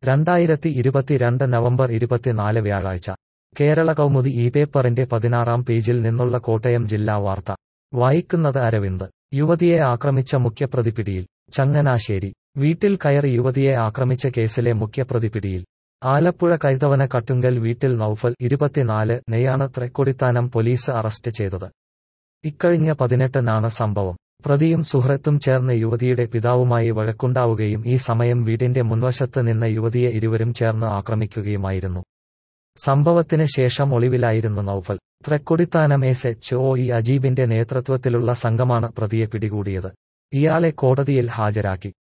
രണ്ടായിരത്തി ഇരുപത്തിരണ്ട് നവംബർ ഇരുപത്തിനാല് വ്യാഴാഴ്ച കേരള കൗമുദി ഈ പേപ്പറിന്റെ പതിനാറാം പേജിൽ നിന്നുള്ള കോട്ടയം ജില്ലാ വാർത്ത വായിക്കുന്നത് അരവിന്ദ് യുവതിയെ ആക്രമിച്ച മുഖ്യപ്രതി പിടിയിൽ ചങ്ങനാശ്ശേരി വീട്ടിൽ കയറി യുവതിയെ ആക്രമിച്ച കേസിലെ മുഖ്യപ്രതി പിടിയിൽ ആലപ്പുഴ കൈതവന കട്ടുങ്കൽ വീട്ടിൽ നൌഫൽ ഇരുപത്തിനാല് നെയാണ് തൃക്കൊടിത്താനം പോലീസ് അറസ്റ്റ് ചെയ്തത് ഇക്കഴിഞ്ഞ പതിനെട്ടിനാണ് സംഭവം പ്രതിയും സുഹൃത്തും ചേർന്ന് യുവതിയുടെ പിതാവുമായി വഴക്കുണ്ടാവുകയും ഈ സമയം വീടിന്റെ മുൻവശത്ത് നിന്ന യുവതിയെ ഇരുവരും ചേർന്ന് ആക്രമിക്കുകയുമായിരുന്നു സംഭവത്തിന് ശേഷം ഒളിവിലായിരുന്നു Noufal Thrikkodithanam S H O E അജീബിന്റെ നേതൃത്വത്തിലുള്ള സംഘമാണ് പ്രതിയെ പിടികൂടിയത് ഇയാളെ കോടതിയിൽ ഹാജരാക്കി